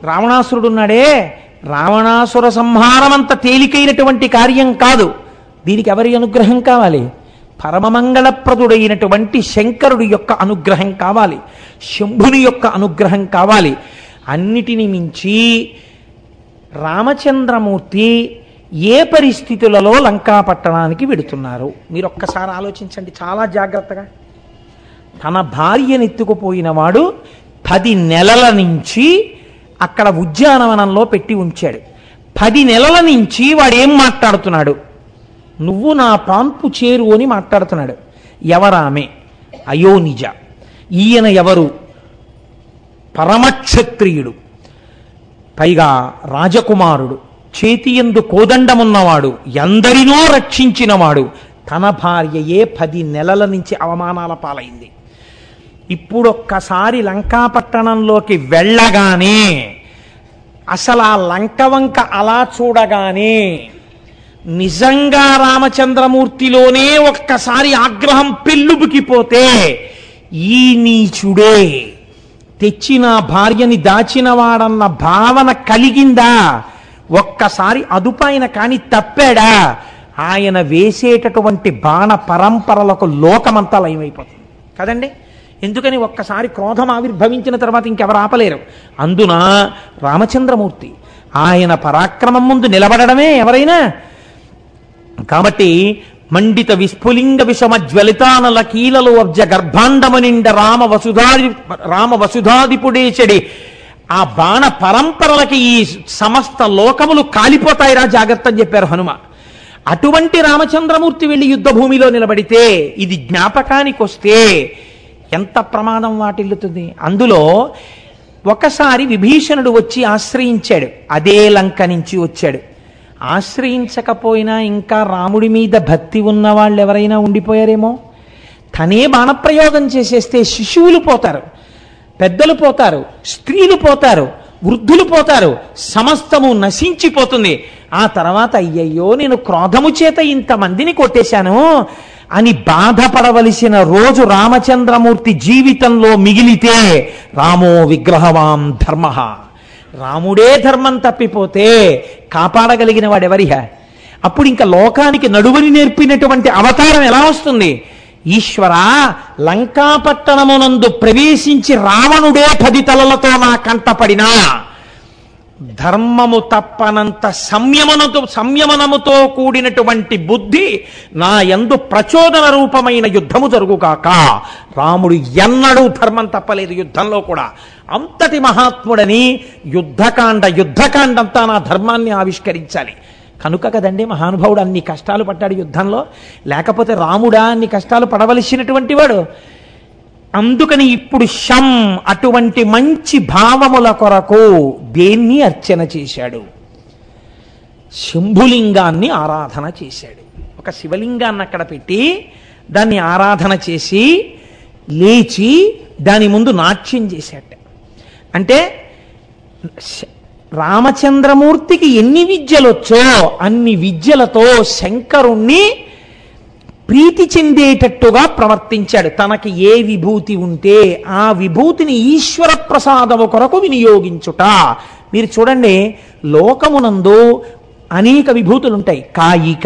రావణాసురుడు ఉన్నాడే రావణాసుర సంహారం అంత తేలికైనటువంటి కార్యం కాదు దీనికి ఎవరి అనుగ్రహం కావాలి పరమమంగళప్రదుడైనటువంటి శంకరుడి యొక్క అనుగ్రహం కావాలి శంభుని యొక్క అనుగ్రహం కావాలి అన్నిటిని మించి రామచంద్రమూర్తి ఏ పరిస్థితులలో లంకా పట్టణానికి వెడుతున్నారు మీరు ఒక్కసారి ఆలోచించండి చాలా జాగ్రత్తగా తన భార్యను ఎత్తుకుపోయిన వాడు పది నెలల నుంచి అక్కడ ఉద్యానవనంలో పెట్టి ఉంచాడు పది నెలల నుంచి వాడు ఏం మాట్లాడుతున్నాడు నువ్వు నా పాన్పు చేరు అని మాట్లాడుతున్నాడు ఎవరామె అయోనిజ ఈయన ఎవరు పరమక్షత్రియుడు పైగా రాజకుమారుడు చేతియందు కోదండమున్నవాడు ఎందరినో రక్షించినవాడు తన భార్యయే పది నెలల నుంచి అవమానాల పాలైంది ఇప్పుడొక్కసారి లంకాపట్టణంలోకి వెళ్ళగానే అసలు ఆ లంక వంక అలా చూడగానే నిజంగా రామచంద్రమూర్తిలోనే ఒక్కసారి ఆగ్రహం పెళ్ళుబుకిపోతే ఈ నీచుడే తెచ్చిన భార్యని దాచినవాడన్న భావన కలిగిందా ఒక్కసారి అదుపాయన కాని తప్పాడా ఆయన వేసేటటువంటి బాణ పరంపరలకు లోకమంతా లయమైపోతుంది కదండి ఎందుకని ఒక్కసారి క్రోధం ఆవిర్భవించిన తర్వాత ఇంకెవరు ఆపలేరు అందున రామచంద్రమూర్తి ఆయన పరాక్రమం ముందు నిలబడడమే ఎవరైనా కాబట్టి మండిత విస్ఫులింగ విషమ జ్వలితానల కీలలు అబ్జ గర్భాండమనిండ రామ వసుధాది రామ వసుధాదిపుడేచడి ఆ బాణ పరంపరలకి ఈ సమస్త లోకములు కాలిపోతాయిరా జాగ్రత్త అని చెప్పారు హనుమ అటువంటి రామచంద్రమూర్తి వెళ్ళి యుద్ధ భూమిలో నిలబడితే ఇది జ్ఞాపకానికి వస్తే ఎంత ప్రమాదం వాటిల్లుతుంది అందులో ఒకసారి విభీషణుడు వచ్చి ఆశ్రయించాడు అదే లంక నుంచి వచ్చాడు ఆశ్రయించకపోయినా ఇంకా రాముడి మీద భక్తి ఉన్న వాళ్ళు ఎవరైనా ఉండిపోయారేమో తనే బాణప్రయోగం చేసేస్తే శిశువులు పోతారు పెద్దలు పోతారు స్త్రీలు పోతారు వృద్ధులు పోతారు సమస్తము నశించిపోతుంది ఆ తర్వాత అయ్యయ్యో నేను క్రోధము చేత ఇంతమందిని కొట్టేశాను అని బాధపడవలసిన రోజు రామచంద్రమూర్తి జీవితంలో మిగిలితే రామో విగ్రహవాం ధర్మ రాముడే ధర్మం తప్పిపోతే కాపాడగలిగిన వాడెవరిహ అప్పుడు ఇంకా లోకానికి నడువని నేర్పినటువంటి అవతారం ఎలా వస్తుంది ఈశ్వర లంకాపట్టణమునందు ప్రవేశించి రావణుడే పది తలలతో నా కంటపడినా ధర్మము తప్పనంత సంయమనతో సంయమనముతో కూడినటువంటి బుద్ధి నా యందు ప్రచోదన రూపమైన యుద్ధము జరుగుగాక రాముడు ఎన్నడూ ధర్మం తప్పలేదు యుద్ధంలో కూడా అంతటి మహాత్ముడని యుద్ధకాండ యుద్ధకాండంతా నా ధర్మాన్ని ఆవిష్కరించాలి కనుక కదండి మహానుభావుడు అన్ని కష్టాలు పట్టాడు యుద్ధంలో లేకపోతే రాముడా అన్ని కష్టాలు పడవలసినటువంటి వాడు అందుకని ఇప్పుడు శం అటువంటి మంచి భావముల కొరకు దేన్ని అర్చన చేశాడు శంభులింగాన్ని ఆరాధన చేశాడు ఒక శివలింగాన్ని అక్కడ పెట్టి దాన్ని ఆరాధన చేసి లేచి దాని ముందు నాట్యం చేశాట అంటే శ- రామచంద్రమూర్తికి ఎన్ని విద్యలొచ్చో అన్ని విద్యలతో శంకరుణ్ణి ప్రీతి చెందేటట్టుగా ప్రవర్తించాడు తనకి ఏ విభూతి ఉంటే ఆ విభూతిని ఈశ్వర ప్రసాదము కొరకు వినియోగించుట మీరు చూడండి లోకమునందు అనేక విభూతులు ఉంటాయి కాయిక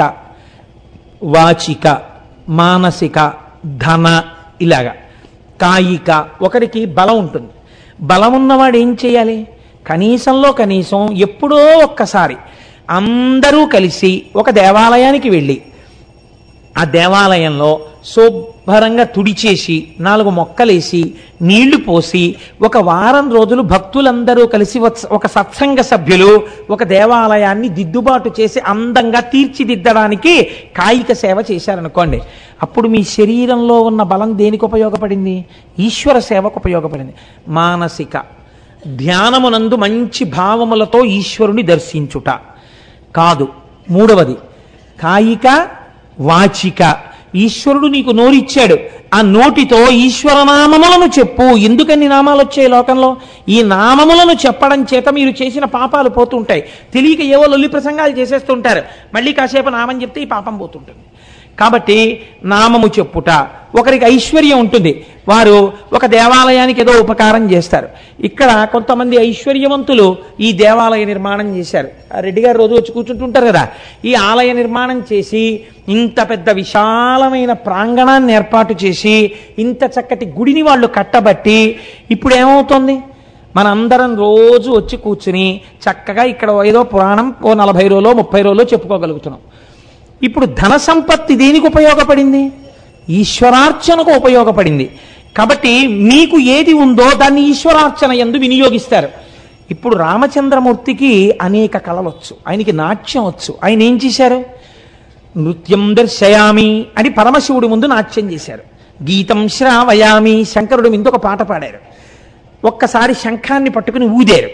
వాచిక మానసిక ధన ఇలాగా కాయిక ఒకరికి బలం ఉంటుంది బలం ఉన్నవాడు ఏం చేయాలి కనీసంలో కనీసం ఎప్పుడో ఒక్కసారి అందరూ కలిసి ఒక దేవాలయానికి వెళ్ళి ఆ దేవాలయంలో శుభ్రంగా తుడిచేసి నాలుగు మొక్కలేసి నీళ్లు పోసి ఒక వారం రోజులు భక్తులందరూ కలిసి వత్స- ఒక సత్సంగ సభ్యులు ఒక దేవాలయాన్ని దిద్దుబాటు చేసి అందంగా తీర్చిదిద్దడానికి కాయిక సేవ చేశారనుకోండి అప్పుడు మీ శరీరంలో ఉన్న బలం దేనికి ఉపయోగపడింది ఈశ్వర సేవకు ఉపయోగపడింది మానసిక ధ్యానమునందు మంచి భావములతో ఈశ్వరుని దర్శించుట కాదు మూడవది కాయిక వాచిక ఈశ్వరుడు నీకు నోరిచ్చాడు ఆ నోటితో ఈశ్వర నామములను చెప్పు ఎందుకని నామాలు వచ్చాయి లోకంలో ఈ నామములను చెప్పడం చేత మీరు చేసిన పాపాలు పోతుంటాయి తెలియక ఏవో లొల్లి ప్రసంగాలు చేసేస్తుంటారు మళ్ళీ కాసేపు నామం చెప్తే ఈ పాపం పోతుంటుంది కాబట్టి నామము చెప్పుట ఒకరికి ఐశ్వర్యం ఉంటుంది వారు ఒక దేవాలయానికి ఏదో ఉపకారం చేస్తారు ఇక్కడ కొంతమంది ఐశ్వర్యవంతులు ఈ దేవాలయ నిర్మాణం చేశారు ఆ రెడ్డి గారు రోజు వచ్చి కూర్చుంటుంటారు కదా ఈ ఆలయ నిర్మాణం చేసి ఇంత పెద్ద విశాలమైన ప్రాంగణాన్ని ఏర్పాటు చేసి ఇంత చక్కటి గుడిని వాళ్ళు కట్టబట్టి ఇప్పుడు ఏమవుతుంది మనందరం రోజు వచ్చి కూర్చుని చక్కగా ఇక్కడ ఏదో పురాణం ఓ నలభై రోజులో ముప్పై రోజులో చెప్పుకోగలుగుతున్నాం ఇప్పుడు ధన సంపత్తి దేనికి ఉపయోగపడింది ఈశ్వరార్చనకు ఉపయోగపడింది కాబట్టి మీకు ఏది ఉందో దాన్ని ఈశ్వరార్చన ఎందు వినియోగిస్తారు ఇప్పుడు రామచంద్రమూర్తికి అనేక కళలు వచ్చు ఆయనకి నాట్యం వచ్చు ఆయన ఏం చేశారు నృత్యం దర్శయామి అని పరమశివుడి ముందు నాట్యం చేశారు గీతం శ్రావయామి శంకరుడు ముందు ఒక పాట పాడారు ఒక్కసారి శంఖాన్ని పట్టుకుని ఊదారు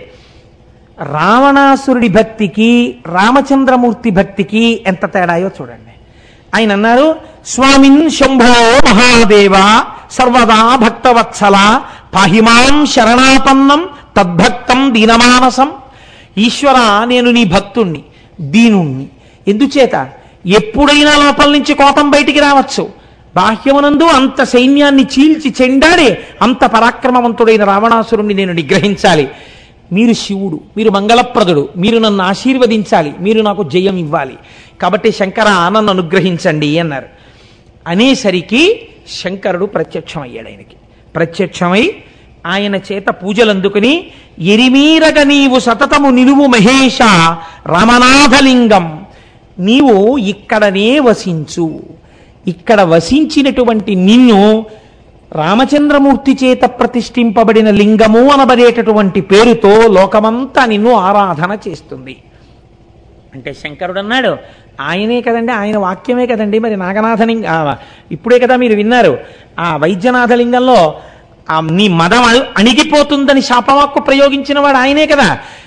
రావణాసురుడి భక్తికి రామచంద్రమూర్తి భక్తికి ఎంత తేడాయో చూడండి ఆయన అన్నారు స్వామిన్ శంభో మహాదేవ సర్వదా భక్తవత్సల పాహిమాం శరణాపన్నం తద్భక్తం దీనమానసం ఈశ్వర నేను నీ భక్తుణ్ణి దీనుణ్ణి ఎందుచేత ఎప్పుడైనా లోపల నుంచి కోపం బయటికి రావచ్చు బాహ్యమునందు అంత సైన్యాన్ని చీల్చి చెండాడి అంత పరాక్రమవంతుడైన రావణాసురుణ్ణి నేను నిగ్రహించాలి మీరు శివుడు మీరు మంగళప్రదుడు మీరు నన్ను ఆశీర్వదించాలి మీరు నాకు జయం ఇవ్వాలి కాబట్టి శంకర నన్ను అనుగ్రహించండి అన్నారు అనేసరికి శంకరుడు ప్రత్యక్షమయ్యాడు ఆయనకి ప్రత్యక్షమై ఆయన చేత పూజలు అందుకుని ఎరిమీరగ నీవు సతతము నిలువు మహేష రామనాథలింగం నీవు ఇక్కడనే వసించు ఇక్కడ వసించినటువంటి నిన్ను రామచంద్రమూర్తి చేత ప్రతిష్ఠింపబడిన లింగము అనబడేటటువంటి పేరుతో లోకమంతా నిన్ను ఆరాధన చేస్తుంది అంటే శంకరుడు అన్నాడు ఆయనే కదండి ఆయన వాక్యమే కదండి మరి నాగనాథలింగ ఆ, ఇప్పుడే కదా మీరు విన్నారు ఆ వైద్యనాథలింగంలో ఆ నీ మదం అణి- అణిగిపోతుందని శాపవాక్కు ప్రయోగించిన వాడు ఆయనే కదా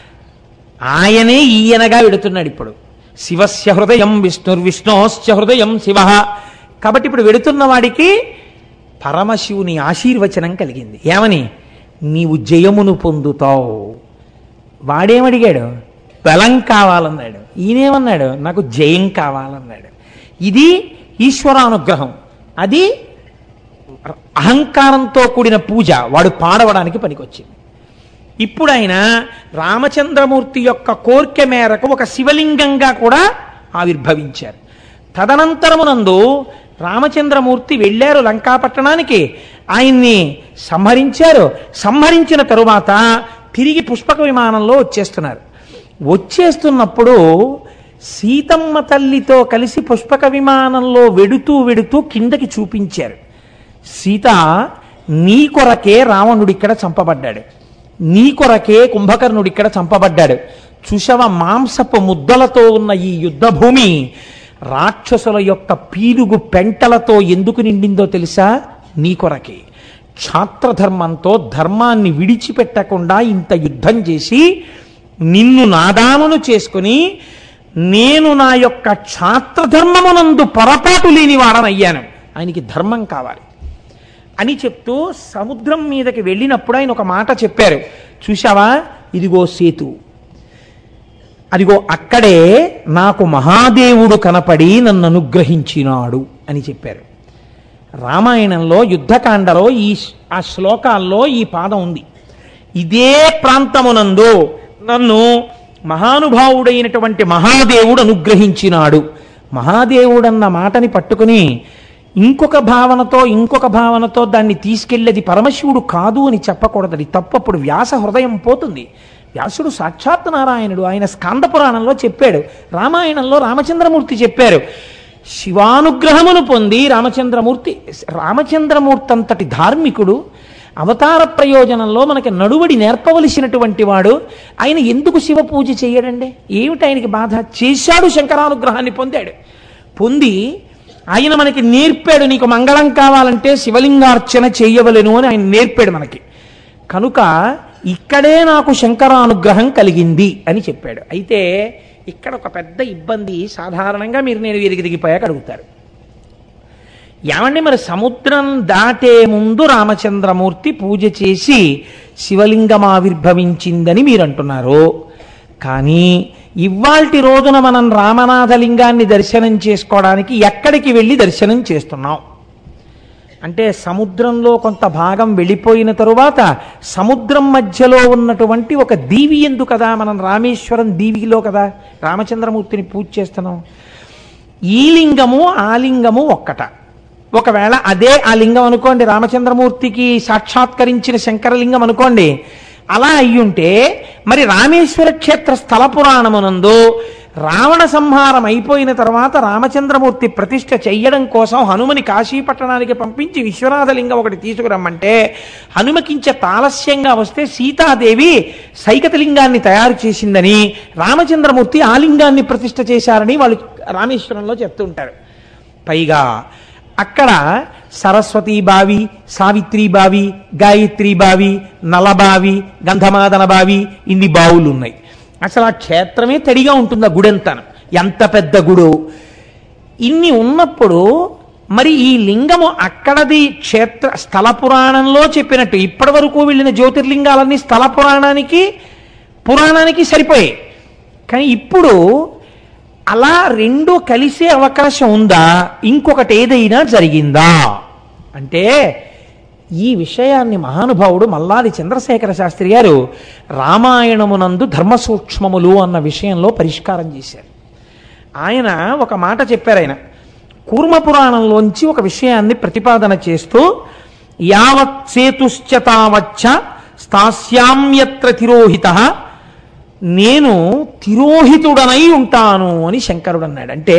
ఆయనే ఈయనగా వెడుతున్నాడు ఇప్పుడు శివస్య హృదయం విష్ణుర్విష్ణోశ్చ హృదయం శివ కాబట్టి ఇప్పుడు వెడుతున్న వాడికి పరమశివుని ఆశీర్వచనం కలిగింది ఏమని నీవు జయమును పొందుతావు వాడేమడిగాడు బలం కావాలన్నాడు ఈయనేమన్నాడు నాకు జయం కావాలన్నాడు ఇది ఈశ్వరానుగ్రహం అది అహంకారంతో కూడిన పూజ వాడు పాడవడానికి పనికొచ్చింది ఇప్పుడు ఆయన రామచంద్రమూర్తి యొక్క కోరిక మేరకు ఒక శివలింగంగా కూడా ఆవిర్భవించారు తదనంతరమునందు రామచంద్రమూర్తి వెళ్ళారు లంకాపట్టణానికి ఆయన్ని సంహరించారు సంహరించిన తరువాత తిరిగి పుష్పక విమానంలో వచ్చేస్తున్నారు వచ్చేస్తున్నప్పుడు సీతమ్మ తల్లితో కలిసి పుష్పక విమానంలో వెడుతూ వెడుతూ కిందకి చూపించారు సీత నీ కొరకే రావణుడు ఇక్కడ చంపబడ్డాడు నీ కొరకే కుంభకర్ణుడు ఇక్కడ చంపబడ్డాడు చూసవ మాంసపు ముద్దలతో ఉన్న ఈ యుద్ధ భూమి రాక్షసుల యొక్క పీలుగు పెంటలతో ఎందుకు నిండిందో తెలుసా నీ కొరకే క్షాత్రధర్మంతో ధర్మాన్ని విడిచిపెట్టకుండా ఇంత యుద్ధం చేసి నిన్ను నాదామును చేసుకుని నేను నా యొక్క క్షాత్రధర్మమునందు పొరపాటు లేని వాడనయ్యాను ఆయనకి ధర్మం కావాలి అని చెప్తూ సముద్రం మీదకి వెళ్ళినప్పుడు ఆయన ఒక మాట చెప్పారు చూశావా ఇదిగో సేతు అదిగో అక్కడే నాకు మహాదేవుడు కనపడి నన్ను అనుగ్రహించినాడు అని చెప్పారు రామాయణంలో యుద్ధకాండలో ఈ ఆ శ్లోకాల్లో ఈ పాదం ఉంది ఇదే ప్రాంతమునందు నన్ను మహానుభావుడైనటువంటి మహాదేవుడు అనుగ్రహించినాడు మహాదేవుడన్న మాటని పట్టుకుని ఇంకొక భావనతో ఇంకొక భావనతో దాన్ని తీసుకెళ్ళేది పరమశివుడు కాదు అని చెప్పకూడదు అది తప్పప్పుడు వ్యాస హృదయం పోతుంది వ్యాసుడు సాక్షాత్ నారాయణుడు ఆయన స్కాంద పురాణంలో చెప్పాడు రామాయణంలో రామచంద్రమూర్తి చెప్పారు శివానుగ్రహమును పొంది రామచంద్రమూర్తి రామచంద్రమూర్తి అంతటి ధార్మికుడు అవతార ప్రయోజనంలో మనకి నడువడి నేర్పవలసినటువంటి వాడు ఆయన ఎందుకు శివ పూజ చేయడండి ఏమిటి ఆయనకి బాధ చేశాడు శంకరానుగ్రహాన్ని పొందాడు పొంది ఆయన మనకి నేర్పాడు నీకు మంగళం కావాలంటే శివలింగార్చన చేయవలెను అని ఆయన నేర్పాడు మనకి కనుక ఇక్కడే నాకు శంకరానుగ్రహం కలిగింది అని చెప్పాడు అయితే ఇక్కడ ఒక పెద్ద ఇబ్బంది సాధారణంగా మీరు నేను వీరికి దిగిపోయాక అడుగుతారు ఏమండి మరి సముద్రం దాటే ముందు రామచంద్రమూర్తి పూజ చేసి శివలింగం ఆవిర్భవించిందని మీరు అంటున్నారు కానీ ఇవాల్టి రోజున మనం రామనాథ లింగాన్ని దర్శనం చేసుకోవడానికి ఎక్కడికి వెళ్ళి దర్శనం చేస్తున్నాం అంటే సముద్రంలో కొంత భాగం వెళ్ళిపోయిన తరువాత సముద్రం మధ్యలో ఉన్నటువంటి ఒక దీవి ఎందు కదా మనం రామేశ్వరం దీవిలో కదా రామచంద్రమూర్తిని పూజ చేస్తున్నాం ఈ లింగము ఆ లింగము ఒక్కట ఒకవేళ అదే ఆ లింగం అనుకోండి రామచంద్రమూర్తికి సాక్షాత్కరించిన శంకరలింగం అనుకోండి అలా అయ్యుంటే మరి రామేశ్వర క్షేత్ర స్థల పురాణమునందు రావణ సంహారం అయిపోయిన తర్వాత రామచంద్రమూర్తి ప్రతిష్ఠ చెయ్యడం కోసం హనుమని కాశీ పట్టణానికి పంపించి విశ్వనాథలింగం ఒకటి తీసుకురమ్మంటే హనుమకించే తాలస్యంగా వస్తే సీతాదేవి సైకతలింగాన్ని తయారు చేసిందని రామచంద్రమూర్తి ఆ లింగాన్ని ప్రతిష్ఠ చేశారని వాళ్ళు రామేశ్వరంలో చెప్తుంటారు పైగా అక్కడ సరస్వతీ బావి సావిత్రి బావి గాయత్రి బావి నలబావి గంధమాదన బావి ఇన్ని బావులు ఉన్నాయి అసలు ఆ క్షేత్రమే తడిగా ఉంటుంది ఆ గుడంతాను ఎంత పెద్ద గుడు ఇన్ని ఉన్నప్పుడు మరి ఈ లింగము అక్కడది క్షేత్ర స్థల పురాణంలో చెప్పినట్టు ఇప్పటి వరకు వెళ్ళిన జ్యోతిర్లింగాలన్నీ స్థల పురాణానికి పురాణానికి సరిపోయాయి కానీ ఇప్పుడు అలా రెండు కలిసే అవకాశం ఉందా ఇంకొకటి ఏదైనా జరిగిందా అంటే ఈ విషయాన్ని మహానుభావుడు మల్లాది చంద్రశేఖర శాస్త్రి గారు రామాయణమునందు ధర్మ సూక్ష్మములు అన్న విషయంలో పరిష్కారం చేశారు ఆయన ఒక మాట చెప్పారు ఆయన కూర్మ పురాణంలోంచి ఒక విషయాన్ని ప్రతిపాదన చేస్తూ యావత్ సేతుశ్చ తావచ్చ స్థాస్యామ్యత్ర తిరోహిత నేను తిరోహితుడనై ఉంటాను అని శంకరుడు అన్నాడు అంటే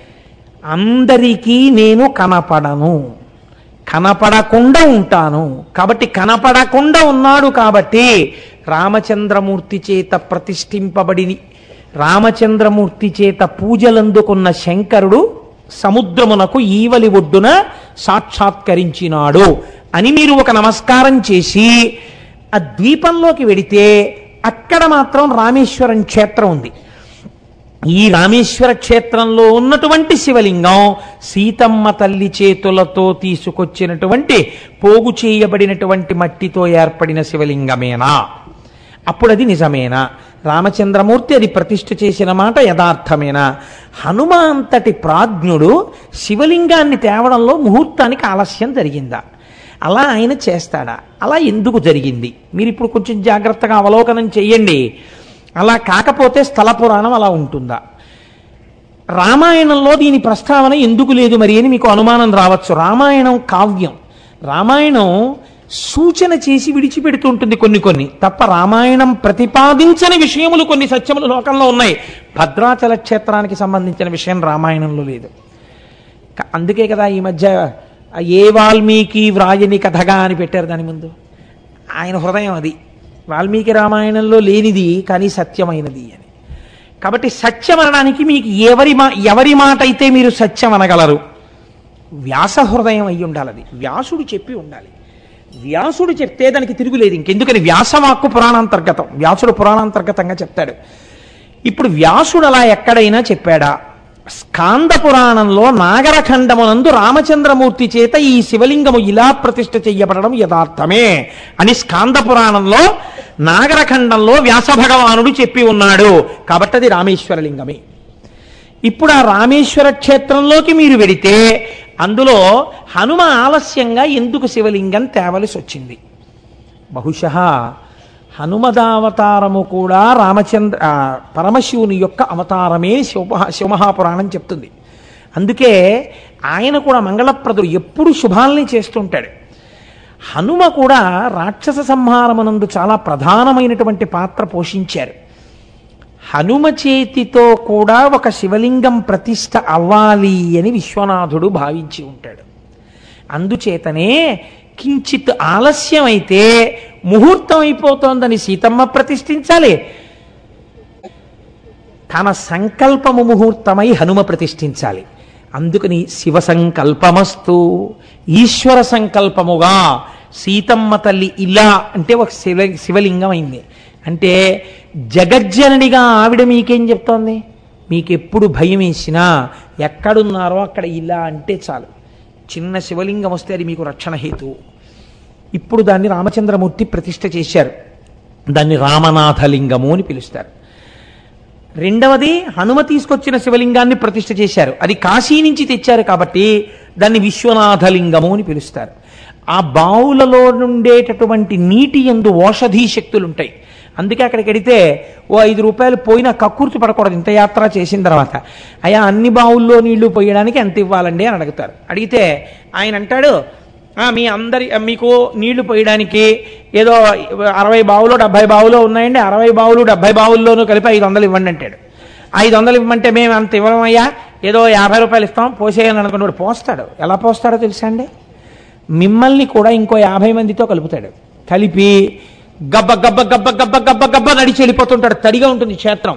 అందరికీ నేను కనపడను కనపడకుండా ఉంటాను కాబట్టి కనపడకుండా ఉన్నాడు కాబట్టి రామచంద్రమూర్తి చేత ప్రతిష్ఠింపబడి రామచంద్రమూర్తి చేత పూజలందుకున్న శంకరుడు సముద్రమునకు ఈవలి ఒడ్డున సాక్షాత్కరించినాడు అని మీరు ఒక నమస్కారం చేసి ఆ ద్వీపంలోకి వెడితే అక్కడ మాత్రం రామేశ్వరం క్షేత్రం ఉంది ఈ రామేశ్వర క్షేత్రంలో ఉన్నటువంటి శివలింగం సీతమ్మ తల్లి చేతులతో తీసుకొచ్చినటువంటి పోగు చేయబడినటువంటి మట్టితో ఏర్పడిన శివలింగమేనా అప్పుడు అది నిజమేనా రామచంద్రమూర్తి అది ప్రతిష్ఠ చేసిన మాట యథార్థమేనా హనుమ అంతటి ప్రాజ్ఞుడు శివలింగాన్ని తేవడంలో ముహూర్తానికి ఆలస్యం జరిగిందా అలా ఆయన చేస్తాడా అలా ఎందుకు జరిగింది మీరు ఇప్పుడు కొంచెం జాగ్రత్తగా అవలోకనం చెయ్యండి అలా కాకపోతే స్థల పురాణం అలా ఉంటుందా రామాయణంలో దీని ప్రస్తావన ఎందుకు లేదు మరి అని మీకు అనుమానం రావచ్చు రామాయణం కావ్యం రామాయణం సూచన చేసి విడిచిపెడుతుంటుంది కొన్ని కొన్ని తప్ప రామాయణం ప్రతిపాదించని విషయములు కొన్ని సత్యములు లోకంలో ఉన్నాయి భద్రాచల క్షేత్రానికి సంబంధించిన విషయం రామాయణంలో లేదు క- అందుకే కదా ఈ మధ్య ఆ ఏ వాల్మీకి వ్రాయని కథగా అని పెట్టారు దాని ముందు ఆయన హృదయం అది వాల్మీకి రామాయణంలో లేనిది కానీ సత్యమైనది అని కాబట్టి సత్యం అనడానికి మీకు ఎవరి మా ఎవరి మాట అయితే మీరు సత్యం అనగలరు వ్యాస హృదయం అయి ఉండాలి అది వ్యాసుడు చెప్పి ఉండాలి వ్యాసుడు చెప్తే దానికి తిరుగులేదు ఇంకెందుకని వ్యాసవాక్కు పురాణాంతర్గతం వ్యాసుడు పురాణాంతర్గతంగా చెప్తాడు ఇప్పుడు వ్యాసుడు అలా ఎక్కడైనా చెప్పాడా స్కాంద పురాణంలో నాగరఖండమునందు రామచంద్రమూర్తి చేత ఈ శివలింగము ఇలా ప్రతిష్ఠ చెయ్యబడడం యథార్థమే అని స్కాంద పురాణంలో నాగరఖండంలో వ్యాస భగవానుడు చెప్పి ఉన్నాడు కాబట్టి అది రామేశ్వరలింగమే ఇప్పుడు ఆ రామేశ్వర క్షేత్రంలోకి మీరు వెడితే అందులో హనుమ ఆలస్యంగా ఎందుకు శివలింగం తేవలసి వచ్చింది బహుశ హనుమదావతారము కూడా రామచంద్ర ఆ, పరమశివుని యొక్క అవతారమే శివ శివమహాపురాణం చెప్తుంది అందుకే ఆయన కూడా మంగళప్రదుడు ఎప్పుడు శుభాల్ని చేస్తుంటాడు హనుమ కూడా రాక్షస సంహారమునందు చాలా ప్రధానమైనటువంటి పాత్ర పోషించారు హనుమ చేతితో కూడా ఒక శివలింగం ప్రతిష్ఠ అవ్వాలి అని విశ్వనాథుడు భావించి ఉంటాడు అందుచేతనే కించిత్ ఆలస్యం అయితే ముహూర్తం అయిపోతోందని సీతమ్మ ప్రతిష్ఠించాలి తన సంకల్పము ముహూర్తమై హనుమ ప్రతిష్ఠించాలి అందుకని శివ సంకల్పమస్తు ఈశ్వర సంకల్పముగా సీతమ్మ తల్లి ఇలా అంటే ఒక శివ శివలింగం అయింది అంటే జగజ్జననిగా ఆవిడ మీకేం చెప్తోంది మీకెప్పుడు భయం వేసినా ఎక్కడున్నారో అక్కడ ఇలా అంటే చాలు చిన్న శివలింగం వస్తే అది మీకు రక్షణ హేతువు ఇప్పుడు దాన్ని రామచంద్రమూర్తి ప్రతిష్ఠ చేశారు దాన్ని రామనాథలింగము అని పిలుస్తారు రెండవది హనుమ తీసుకొచ్చిన శివలింగాన్ని ప్రతిష్ఠ చేశారు అది కాశీ నుంచి తెచ్చారు కాబట్టి దాన్ని విశ్వనాథలింగము అని పిలుస్తారు ఆ బావులలో నుండేటటువంటి నీటి ఎందు ఓషధీ శక్తులు ఉంటాయి అందుకే అక్కడికి వెడితే ఓ ఐదు రూపాయలు పోయినా కక్కుర్తి పడకూడదు ఇంత యాత్ర చేసిన తర్వాత అయ్యా అన్ని బావుల్లో నీళ్లు పోయడానికి ఎంత ఇవ్వాలండి అని అడుగుతారు అడిగితే ఆయన అంటాడు "ఆ, మీ అందరి మీకు నీళ్లు పోయడానికి ఏదో అరవై బావులు డెబ్బై బావులు ఉన్నాయండి అరవై బావులు డెబ్బై బావుల్లోనూ కలిపి ఐదు వందలు ఇవ్వండి అంటాడు ఐదు వందలు ఇవ్వమంటే మేము అంత ఇవ్వమయ్యా ఏదో యాభై రూపాయలు ఇస్తాం పోసేయని అనుకున్నాడు పోస్తాడు ఎలా పోస్తాడో తెలుసా అండి మిమ్మల్ని కూడా ఇంకో యాభై మందితో కలుపుతాడు కలిపి గబ్బ గబ్బ గబ్బ గబ్బ గబ్బ గబ్బ నడిచి వెళ్ళిపోతుంటాడు తడిగా ఉంటుంది క్షేత్రం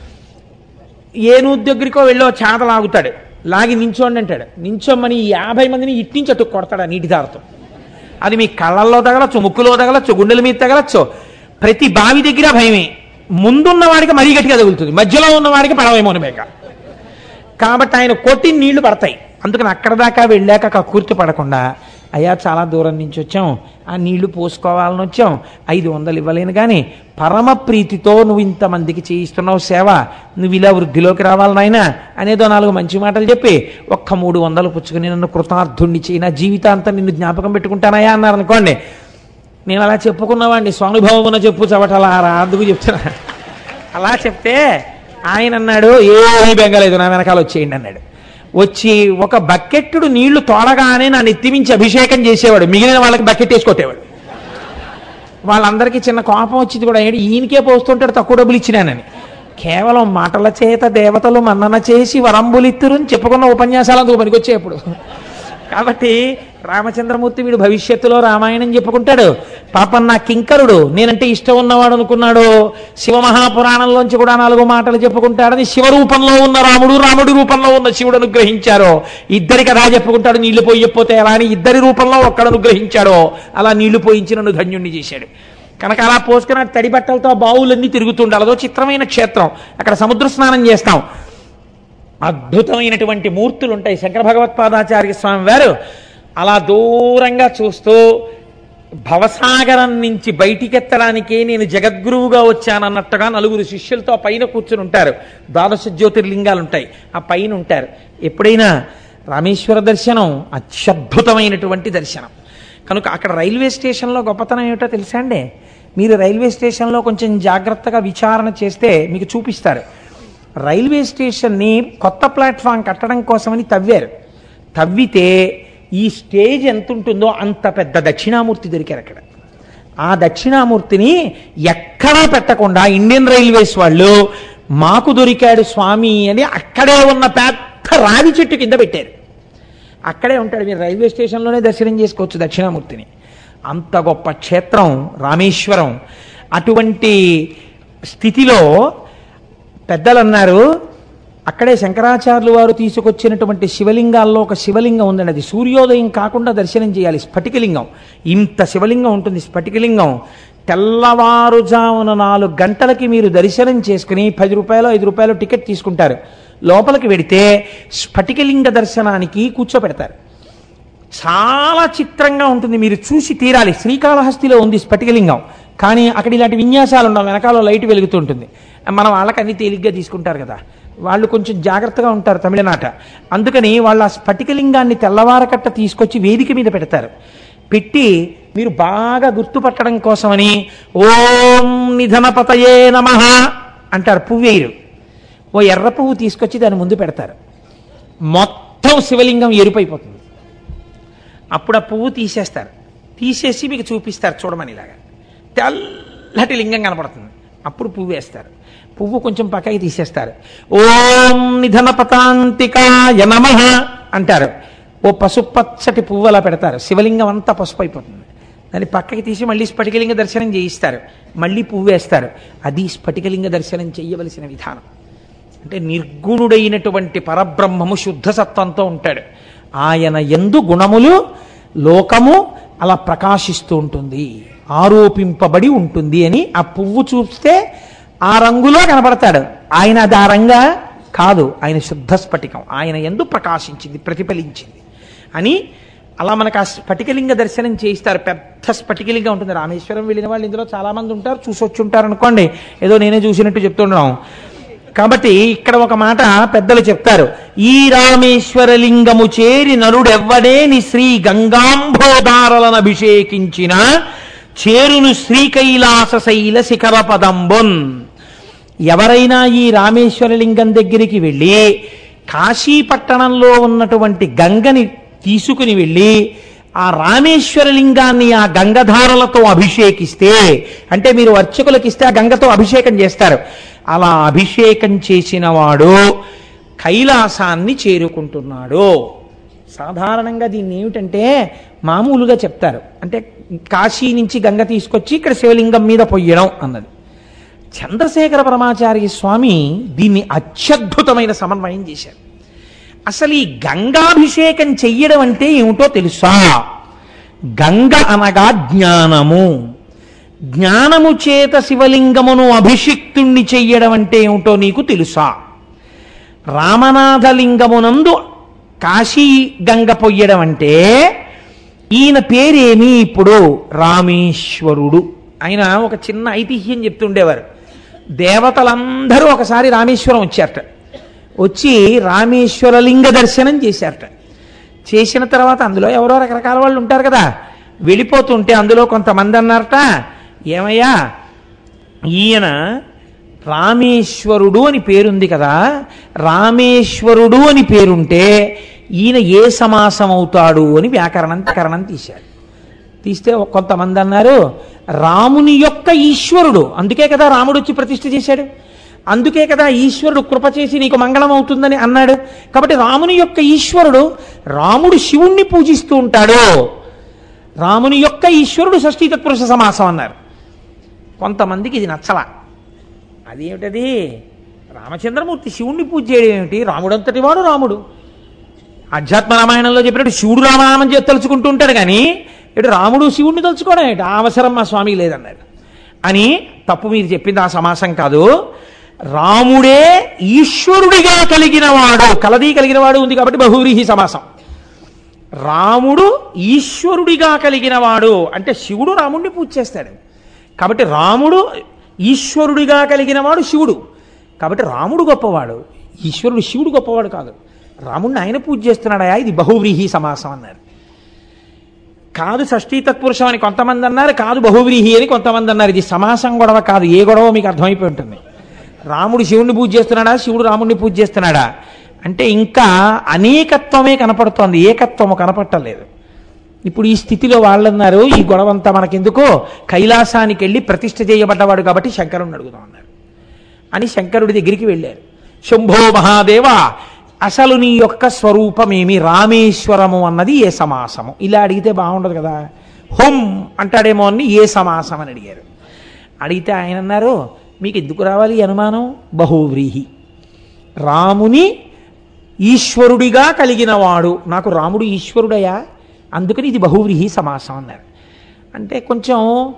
ఏ నూతి దగ్గరికో వెళ్ళో చేత లాగుతాడు లాగి నించోండి అంటాడు నించోమని ఈ యాభై మందిని ఇట్టించి అటు కొడతాడు ఆ నీటి దారతో అది మీ కళ్ళల్లో తగలచ్చు ముక్కులో తగలచ్చు గుండెల మీద తగలచ్చు ప్రతి బావి దగ్గర భయమే ముందున్న వాడికి మరీ గట్టిగా తగులుతుంది మధ్యలో ఉన్న వాడికి పడవేమో బేక కాబట్టి ఆయన కొట్టి నీళ్లు పడతాయి అందుకని అక్కడ దాకా వెళ్ళాక కక్కుర్తి పడకుండా అయ్యా చాలా దూరం నుంచి వచ్చాం ఆ నీళ్లు పోసుకోవాలని వచ్చాం ఐదు వందలు ఇవ్వలేను కానీ పరమ ప్రీతితో నువ్వు ఇంతమందికి చేయిస్తున్నావు సేవ నువ్వు ఇలా వృద్ధిలోకి రావాలి నాయనా అనేదో నాలుగు మంచి మాటలు చెప్పి ఒక్క మూడు వందలు పుచ్చుకుని నన్ను కృతార్థుణ్ణి చేయి నా జీవితాంతం నిన్ను జ్ఞాపకం పెట్టుకుంటానయ్యా అన్నారు అనుకోండి నేను అలా చెప్పుకున్నవాడిని స్వానుభవమున చెప్పు చవటలారా అందుకు చెప్తున్నా అలా చెప్తే ఆయన అన్నాడు ఏమీ బెంగలేదు నా వెనకాల వచ్చేయండి అన్నాడు వచ్చి ఒక బకెట్టుడు నీళ్లు తోడగానే నా నెత్తిమించి అభిషేకం చేసేవాడు మిగిలిన వాళ్ళకి బకెట్ వేసి కొట్టేవాడు వాళ్ళందరికీ చిన్న కోపం వచ్చింది కూడా ఏంటి ఈయనకే పోస్తుంటాడు తక్కువ డబ్బులు ఇచ్చినానని కేవలం మాటల చేత దేవతలు మన్నన చేసి వరంబులిత్తురు అని చెప్పుకున్న ఉపన్యాసాలు అందుకు పనికొచ్చాయి ఇప్పుడు కాబట్టి రామచంద్రమూర్తి వీడు భవిష్యత్తులో రామాయణం చెప్పుకుంటాడు పాపం నా కింకరుడు నేనంటే ఇష్టం ఉన్నవాడు అనుకున్నాడు శివమహాపురాణంలోంచి కూడా నాలుగు మాటలు చెప్పుకుంటాడని శివ రూపంలో ఉన్న రాముడు రాముడి రూపంలో ఉన్న శివుడు అనుగ్రహించారో ఇద్దరి కథ చెప్పుకుంటాడు నీళ్లు పోయకపోతే ఎలా అని ఇద్దరి రూపంలో ఒక్కడు అనుగ్రహించాడో అలా నీళ్లు పోయించి నన్ను ధన్యుణ్ణి చేశాడు కనుక అలా పోసుకున్న తడి బట్టలతో ఆ బావులన్నీ తిరుగుతుండాలి అదో చిత్రమైన క్షేత్రం అక్కడ సముద్ర స్నానం చేస్తాం అద్భుతమైనటువంటి మూర్తులు ఉంటాయి శంకర భగవత్పాదాచార్య స్వామి వారు అలా దూరంగా చూస్తూ భవసాగరం నుంచి బయటికెత్తడానికే నేను జగద్గురువుగా వచ్చానన్నట్టుగా నలుగురు శిష్యులతో పైన కూర్చుని ఉంటారు ద్వాదశ జ్యోతిర్లింగాలు ఉంటాయి ఆ పైన ఉంటారు ఎప్పుడైనా రామేశ్వర దర్శనం అత్యద్భుతమైనటువంటి దర్శనం కనుక అక్కడ రైల్వే స్టేషన్లో గొప్పతనం ఏమిటో తెలుసా అండి మీరు రైల్వే స్టేషన్లో కొంచెం జాగ్రత్తగా విచారణ చేస్తే మీకు చూపిస్తారు రైల్వే స్టేషన్ని కొత్త ప్లాట్ఫామ్ కట్టడం కోసమని తవ్వారు తవ్వితే ఈ స్టేజ్ ఎంత ఉంటుందో అంత పెద్ద దక్షిణామూర్తి దొరికారు అక్కడ ఆ దక్షిణామూర్తిని ఎక్కడా పెట్టకుండా ఇండియన్ రైల్వేస్ వాళ్ళు మాకు దొరికాడు స్వామి అని అక్కడే ఉన్న పెద్ద రావి చెట్టు కింద పెట్టారు అక్కడే ఉంటాడు మీరు రైల్వే స్టేషన్లోనే దర్శనం చేసుకోవచ్చు దక్షిణామూర్తిని అంత గొప్ప క్షేత్రం రామేశ్వరం అటువంటి స్థితిలో పెద్దలు అన్నారు అక్కడే శంకరాచార్యులు వారు తీసుకొచ్చినటువంటి శివలింగాల్లో ఒక శివలింగం ఉందండి అది సూర్యోదయం కాకుండా దర్శనం చేయాలి స్ఫటికలింగం ఇంత శివలింగం ఉంటుంది స్ఫటికలింగం తెల్లవారుజామున నాలుగు గంటలకి మీరు దర్శనం చేసుకుని పది రూపాయలు ఐదు రూపాయలు టికెట్ తీసుకుంటారు లోపలికి వెడితే స్ఫటికలింగ దర్శనానికి కూర్చోపెడతారు చాలా చిత్రంగా ఉంటుంది మీరు చూసి తీరాలి శ్రీకాళహస్తిలో ఉంది స్ఫటికలింగం కానీ అక్కడ ఇలాంటి విన్యాసాలు ఉండవు వెనకాల లైట్ వెలుగుతూ ఉంటుంది మన వాళ్ళకి అన్ని తేలిగ్గా తీసుకుంటారు కదా వాళ్ళు కొంచెం జాగ్రత్తగా ఉంటారు తమిళనాట అందుకని వాళ్ళు ఆ స్ఫటికలింగాన్ని తెల్లవారకట్ట తీసుకొచ్చి వేదిక మీద పెడతారు పెట్టి మీరు బాగా గుర్తుపట్టడం కోసమని ఓం నిధనపతయే నమ అంటారు పువ్వేరు ఓ ఎర్ర పువ్వు తీసుకొచ్చి దాని ముందు పెడతారు మొత్తం శివలింగం ఎరుపైపోతుంది అప్పుడు ఆ పువ్వు తీసేస్తారు తీసేసి మీకు చూపిస్తారు చూడమని ఇలాగా తెల్లటి లింగం కనపడుతుంది అప్పుడు పువ్వు వేస్తారు పువ్వు కొంచెం పక్కకి తీసేస్తారు ఓం నిధన పతాంతికాయ నమ అంటారు ఓ పసుపచ్చటి పువ్వు అలా పెడతారు శివలింగం అంతా పసుపు అయిపోతుంది దాన్ని పక్కకి తీసి మళ్ళీ స్ఫటికలింగ దర్శనం చేయిస్తారు మళ్ళీ పువ్వు వేస్తారు అది స్ఫటికలింగ దర్శనం చేయవలసిన విధానం అంటే నిర్గుణుడైనటువంటి పరబ్రహ్మము శుద్ధ సత్వంతో ఉంటాడు ఆయన ఎందు గుణములు లోకము అలా ప్రకాశిస్తూ ఉంటుంది ఆరోపింపబడి ఉంటుంది అని ఆ పువ్వు చూస్తే ఆ రంగులో కనబడతాడు ఆయన అది ఆ రంగా కాదు ఆయన శుద్ధ స్ఫటికం ఆయన ఎందు ప్రకాశించింది ప్రతిఫలించింది అని అలా మనకు ఆ స్ఫటికలింగ దర్శనం చేయిస్తారు పెద్ద స్ఫటికలింగం ఉంటుంది రామేశ్వరం వెళ్ళిన వాళ్ళు ఇందులో చాలా మంది ఉంటారు చూసొచ్చి ఉంటారు అనుకోండి ఏదో నేనే చూసినట్టు చెప్తున్నాం కాబట్టి ఇక్కడ ఒక మాట పెద్దలు చెప్తారు ఈ రామేశ్వర లింగము చేరి నరుడెవ్వడేని శ్రీ గంగాంబోదారలను అభిషేకించిన చేరును శ్రీకైలాస శైల శిఖర పదంబున్ ఎవరైనా ఈ రామేశ్వర లింగం దగ్గరికి వెళ్ళి కాశీ పట్టణంలో ఉన్నటువంటి గంగని తీసుకుని వెళ్ళి ఆ రామేశ్వర లింగాన్ని ఆ గంగధారలతో అభిషేకిస్తే అంటే మీరు అర్చకులకు ఇస్తే ఆ గంగతో అభిషేకం చేస్తారు అలా అభిషేకం చేసిన వాడు కైలాసాన్ని చేరుకుంటున్నాడు సాధారణంగా దీన్ని ఏమిటంటే మామూలుగా చెప్తారు అంటే కాశీ నుంచి గంగ తీసుకొచ్చి ఇక్కడ శివలింగం మీద పొయ్యడం అన్నది చంద్రశేఖర పరమాచార్య స్వామి దీన్ని అత్యద్భుతమైన సమన్వయం చేశారు అసలు ఈ గంగాభిషేకం చెయ్యడం అంటే ఏమిటో తెలుసా గంగ అనగా జ్ఞానము జ్ఞానము చేత శివలింగమును అభిషిక్తుణ్ణి చెయ్యడం అంటే ఏమిటో నీకు తెలుసా రామనాథలింగమునందు కాశీ గంగ పొయ్యడం అంటే ఈయన పేరేమి ఇప్పుడు రామేశ్వరుడు ఆయన ఒక చిన్న ఐతిహ్యం చెప్తుండేవారు దేవతలందరూ ఒకసారి రామేశ్వరం వచ్చారట వచ్చి రామేశ్వర లింగ దర్శనం చేశారట చేసిన తర్వాత అందులో ఎవరో రకరకాల వాళ్ళు ఉంటారు కదా వెళ్ళిపోతుంటే అందులో కొంతమంది అన్నారట ఏమయ్యా ఈయన రామేశ్వరుడు అని పేరుంది కదా రామేశ్వరుడు అని పేరుంటే ఈయన ఏ సమాసం అవుతాడు అని వ్యాకరణం కరణం తీశాడు తీస్తే కొంతమంది అన్నారు రాముని యొక్క ఈశ్వరుడు అందుకే కదా రాముడు వచ్చి ప్రతిష్ఠ చేశాడు అందుకే కదా ఈశ్వరుడు కృప చేసి నీకు మంగళం అవుతుందని అన్నాడు కాబట్టి రాముని యొక్క ఈశ్వరుడు రాముడు శివుణ్ణి పూజిస్తూ ఉంటాడు రాముని యొక్క ఈశ్వరుడు షష్ఠీ తత్పురుష సమాసం అన్నారు కొంతమందికి ఇది నచ్చలా అదేమిటది రామచంద్రమూర్తి శివుణ్ణి పూజ చేయడం ఏమిటి రాముడంతటి వాడు రాముడు అధ్యాత్మ రామాయణంలో చెప్పినట్టు శివుడు రామనామం చేసి తలుచుకుంటూ ఉంటాడు కానీ ఇటు రాముడు శివుణ్ణి తలుచుకోవడం ఏంటి ఆ అవసరం మా స్వామికి లేదన్నాడు అని తప్పు మీరు చెప్పింది ఆ సమాసం కాదు రాముడే ఈశ్వరుడిగా కలిగిన వాడు కలది కలిగిన వాడు ఉంది కాబట్టి బహువ్రీహి సమాసం రాముడు ఈశ్వరుడిగా కలిగిన వాడు అంటే శివుడు రాముడిని పూజ చేస్తాడు కాబట్టి రాముడు ఈశ్వరుడిగా కలిగిన వాడు శివుడు కాబట్టి రాముడు గొప్పవాడు ఈశ్వరుడు శివుడు గొప్పవాడు కాదు రాముడిని ఆయన పూజ చేస్తున్నాడయా ఇది బహువ్రీహి సమాసం అన్నారు కాదు షష్ఠీ తత్పురుషం అని కొంతమంది అన్నారు కాదు బహువ్రీహి అని కొంతమంది అన్నారు ఇది సమాసం గొడవ కాదు ఏ గొడవ మీకు అర్థమైపోయి ఉంటుంది రాముడు శివుణ్ణి పూజ చేస్తున్నాడా శివుడు రాముడిని పూజ చేస్తున్నాడా అంటే ఇంకా అనేకత్వమే కనపడుతోంది ఏకత్వము కనపట్టలేదు ఇప్పుడు ఈ స్థితిలో వాళ్ళన్నారు ఈ గొడవంతా మనకెందుకో కైలాసానికి వెళ్ళి ప్రతిష్ఠ చేయబడ్డవాడు కాబట్టి శంకరుని అడుగుదాం అన్నారు అని శంకరుడి దగ్గరికి వెళ్ళారు శంభో మహాదేవ అసలు నీ యొక్క స్వరూపమేమి రామేశ్వరము అన్నది ఏ సమాసము ఇలా అడిగితే బాగుండదు కదా హుం అంటాడేమో అని ఏ సమాసం అని అడిగారు అడిగితే ఆయన అన్నారు మీకు ఎందుకు రావాలి ఈ అనుమానం బహువ్రీహి రాముని ఈశ్వరుడిగా కలిగిన వాడు నాకు రాముడు ఈశ్వరుడయా అందుకని ఇది బహువ్రీహి సమాసం అన్నారు అంటే కొంచెం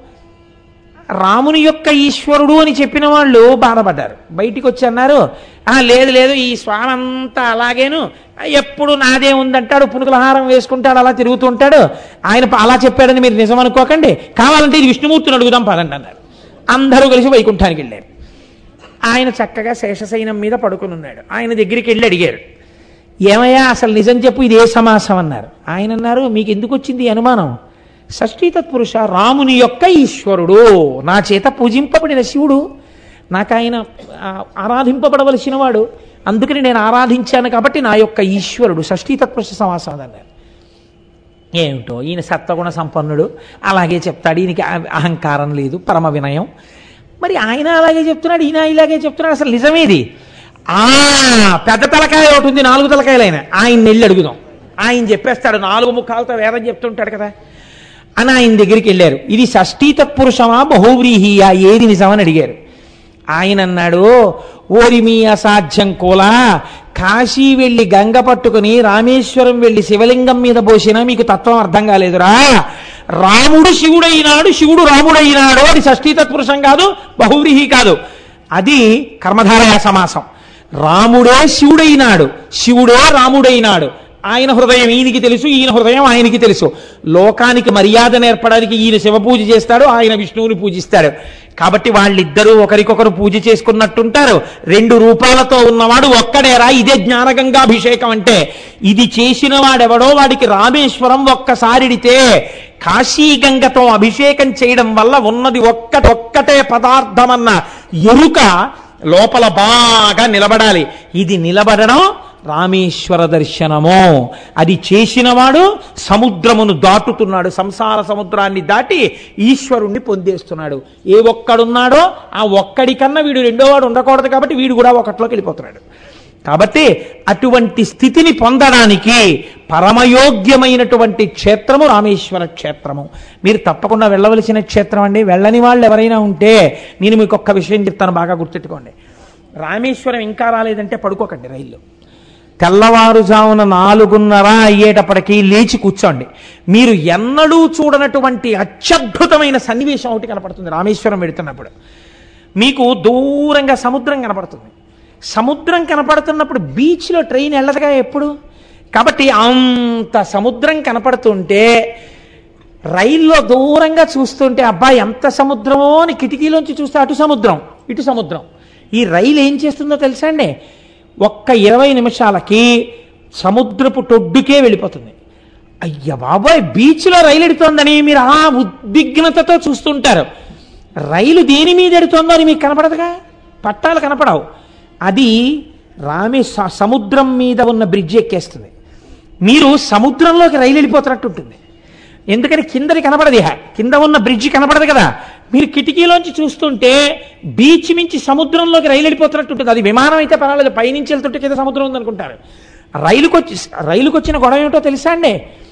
రాముని యొక్క ఈశ్వరుడు అని చెప్పిన వాళ్ళు బాధపడ్డారు బయటికి వచ్చి అన్నారు "ఆ, లేదు లేదు ఈ స్వామి అంతా అలాగేను ఎప్పుడు నాదే ఉందంటాడు పునుకులహారం వేసుకుంటాడు అలా తిరుగుతూ ఉంటాడు ఆయన ప- అలా చెప్పాడని మీరు నిజం అనుకోకండి కావాలంటే ఇది విష్ణుమూర్తిని అడుగుదాం పదండి అన్నారు అందరూ కలిసి వైకుంఠానికి వెళ్ళారు ఆయన చక్కగా శేషశయనం మీద పడుకుని ఉన్నాడు ఆయన దగ్గరికి వెళ్ళి అడిగారు ఏమయ్యా అసలు నిజం చెప్పు ఇది ఏ సమాసం అన్నారు ఆయన అన్నారు మీకు ఎందుకు వచ్చింది ఈ అనుమానం షష్ఠీ తత్పురుష రాముని యొక్క ఈశ్వరుడు నా చేత పూజింపబడిన శివుడు నాకు ఆయన ఆ, ఆరాధింపబడవలసిన వాడు అందుకని నేను ఆరాధించాను కాబట్టి నా యొక్క ఈశ్వరుడు షష్ఠీ తత్పురుష సమాసం అని అన్నారు ఏమిటో ఈయన సత్వగుణ సంపన్నుడు అలాగే చెప్తాడు ఈయనకి అహ- అహంకారం లేదు పరమ వినయం మరి ఆయన అలాగే చెప్తున్నాడు ఈయన ఇలాగే చెప్తున్నాడు అసలు నిజమేది ఆ పెద్ద తలకాయ ఒకటి ఉంది నాలుగు తలకాయలైన ఆయన వెళ్ళి అడుగుదాం ఆయన చెప్పేస్తాడు నాలుగు ముఖాలతో వేదం చెప్తుంటాడు కదా అని ఆయన దగ్గరికి వెళ్ళారు ఇది షష్ఠీ తత్పురుషమా బహువ్రీహియా ఏది నిజమని అడిగారు ఆయన అన్నాడు ఓరి మీ అసాధ్యం కోలా కాశీ వెళ్ళి గంగ పట్టుకుని రామేశ్వరం వెళ్ళి శివలింగం మీద పోసినా మీకు తత్వం అర్థం కాలేదురా రాముడు శివుడైనాడు శివుడు రాముడైనాడు అది షష్ఠీ తత్పురుషం కాదు బహువ్రీహి కాదు అది కర్మధారయ సమాసం రాముడే శివుడైనాడు శివుడే రాముడైనాడు ఆయన హృదయం ఈయనకి తెలుసు ఈయన హృదయం ఆయనకి తెలుసు లోకానికి మర్యాద నేర్పడానికి ఈయన శివ పూజ చేస్తాడు ఆయన విష్ణువుని పూజిస్తాడు కాబట్టి వాళ్ళిద్దరూ ఒకరికొకరు పూజ చేసుకున్నట్టుంటారు రెండు రూపాలతో ఉన్నవాడు ఒక్కడేరా ఇదే జ్ఞానగంగాభిషేకం అంటే ఇది చేసిన వాడెవడో వాడికి రామేశ్వరం ఒక్కసారిడితే కాశీగంగతో అభిషేకం చేయడం వల్ల ఉన్నది ఒక్కటి ఒక్కటే పదార్థమన్న ఎరుక లోపల బాగా నిలబడాలి ఇది నిలబడడం రామేశ్వర దర్శనము అది చేసినవాడు సముద్రమును దాటుతున్నాడు సంసార సముద్రాన్ని దాటి ఈశ్వరుణ్ణి పొందేస్తున్నాడు ఏ ఒక్కడున్నాడో ఆ ఒక్కడి కన్నా వీడు రెండోవాడు ఉండకూడదు కాబట్టి వీడు కూడా ఒకటిలోకి వెళ్ళిపోతున్నాడు కాబట్టి అటువంటి స్థితిని పొందడానికి పరమయోగ్యమైనటువంటి క్షేత్రము రామేశ్వర క్షేత్రము మీరు తప్పకుండా వెళ్ళవలసిన క్షేత్రం అండి వెళ్ళని వాళ్ళు ఎవరైనా ఉంటే నేను మీకు ఒక్క విషయం చెప్తాను బాగా గుర్తెట్టుకోండి రామేశ్వరం ఇంకా రాలేదంటే పడుకోకండి రైల్లో తెల్లవారుజామున నాలుగున్నర అయ్యేటప్పటికీ లేచి కూర్చోండి మీరు ఎన్నడూ చూడనటువంటి అత్యద్భుతమైన సన్నివేశం ఒకటి కనపడుతుంది రామేశ్వరం వెడుతున్నప్పుడు మీకు దూరంగా సముద్రం కనపడుతుంది సముద్రం కనపడుతున్నప్పుడు బీచ్లో ట్రైన్ వెళ్ళదుగా ఎప్పుడు కాబట్టి అంత సముద్రం కనపడుతుంటే రైల్లో దూరంగా చూస్తుంటే అబ్బా ఎంత సముద్రమో అని కిటికీలోంచి చూస్తే అటు సముద్రం ఇటు సముద్రం ఈ రైలు ఏం చేస్తుందో తెలుసా అండి ఒక్క ఇరవై నిమిషాలకి సముద్రపు టొడ్డుకే వెళ్ళిపోతుంది అయ్య బాబాయ్ బీచ్లో రైలు ఎడుతోందని మీరు ఆ ఉద్విగ్నతతో చూస్తుంటారు రైలు దేని మీద ఎడుతోందో అని మీకు కనపడదుగా పట్టాలు కనపడవు అది రామే స- సముద్రం మీద ఉన్న బ్రిడ్జ్ ఎక్కేస్తుంది మీరు సముద్రంలోకి రైలు వెళ్ళిపోతున్నట్టు ఉంటుంది ఎందుకని కిందది కనపడదు ఇహ కింద ఉన్న బ్రిడ్జ్ కనపడదు కదా మీరు కిటికీలోంచి చూస్తుంటే బీచ్ మించి సముద్రంలోకి రైలు వెళ్ళిపోతున్నట్టు ఉంటుంది అది విమానం అయితే పర్వాలేదు పైనుంచి వెళ్తుంటే కింద సముద్రం ఉందనుకుంటారు రైలుకి వచ్చి రైలుకి వచ్చిన గొడవ ఏమిటో తెలుసా అండి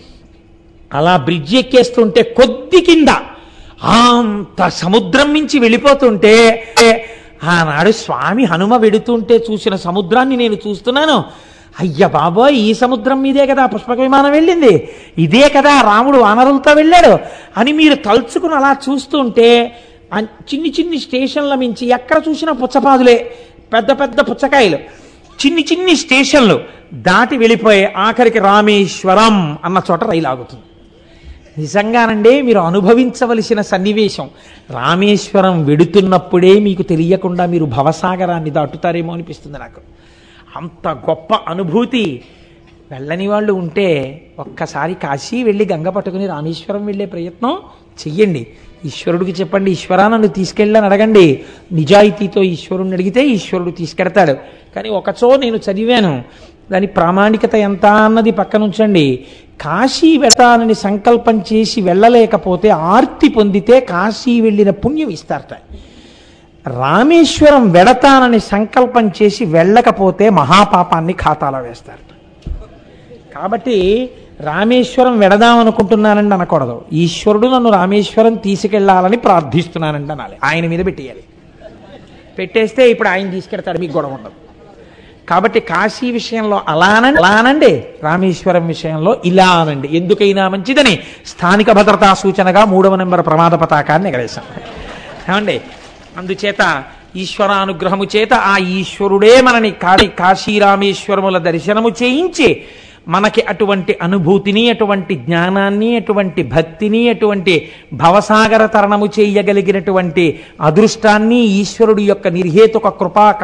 అలా బ్రిడ్జ్ ఎక్కేస్తుంటే కొద్ది కింద అంత సముద్రం మించి వెళ్ళిపోతుంటే ఆనాడు స్వామి హనుమ వెడుతుంటే చూసిన సముద్రాన్ని నేను చూస్తున్నాను అయ్య బాబోయ్ ఈ సముద్రం మీదే కదా పుష్పక విమానం వెళ్ళింది ఇదే కదా రాముడు వానరులతో వెళ్ళాడు అని మీరు తలుచుకుని అలా చూస్తుంటే ఆ చిన్ని చిన్ని స్టేషన్ల మించి ఎక్కడ చూసినా పుచ్చపాదులే పెద్ద పెద్ద పుచ్చకాయలు చిన్ని చిన్ని స్టేషన్లు దాటి వెళ్ళిపోయి ఆఖరికి రామేశ్వరం అన్న చోట రైలు ఆగుతుంది నిజంగానండి మీరు అనుభవించవలసిన సన్నివేశం రామేశ్వరం వెడుతున్నప్పుడే మీకు తెలియకుండా మీరు భవసాగరాన్ని దాటుతారేమో అనిపిస్తుంది నాకు అంత గొప్ప అనుభూతి వెళ్ళని వాళ్ళు ఉంటే ఒక్కసారి కాశీ వెళ్ళి గంగ పట్టుకుని రామేశ్వరం వెళ్ళే ప్రయత్నం చెయ్యండి ఈశ్వరుడికి చెప్పండి ఈశ్వరా నన్ను తీసుకెళ్ళని అడగండి నిజాయితీతో ఈశ్వరుణ్ణి అడిగితే ఈశ్వరుడు తీసుకెడతాడు కానీ ఒకచో నేను చదివాను దాని ప్రామాణికత ఎంత అన్నది పక్కనుంచండి కాశీ వెళతానని సంకల్పం చేసి వెళ్ళలేకపోతే ఆర్తి పొందితే కాశీ వెళ్ళిన పుణ్యం ఇస్తారట రామేశ్వరం వెడతానని సంకల్పం చేసి వెళ్ళకపోతే మహాపాపాన్ని ఖాతాలో వేస్తారట కాబట్టి రామేశ్వరం వెడదాం అనుకుంటున్నానండి అనకూడదు ఈశ్వరుడు నన్ను రామేశ్వరం తీసుకెళ్లాలని ప్రార్థిస్తున్నానండి అనాలి ఆయన మీద పెట్టేయాలి పెట్టేస్తే ఇప్పుడు ఆయన తీసుకెడతాడు మీకు గొడవ ఉండదు కాబట్టి కాశీ విషయంలో అలానండి అలానండి రామేశ్వరం విషయంలో ఇలా అనండి ఎందుకైనా మంచిదని స్థానిక భద్రతా సూచనగా మూడవ నెంబర్ ప్రమాద పతాకాన్ని ఎగరేశాం ఏమండి అందుచేత ఈశ్వరానుగ్రహము చేత ఆ ఈశ్వరుడే మనని కాళీ కాశీ రామేశ్వరముల దర్శనము చేయించి మనకి అటువంటి అనుభూతిని అటువంటి జ్ఞానాన్ని అటువంటి భక్తిని అటువంటి భవసాగర తరణము చేయగలిగినటువంటి అదృష్టాన్ని ఈశ్వరుడి యొక్క నిర్హేతుక కృపా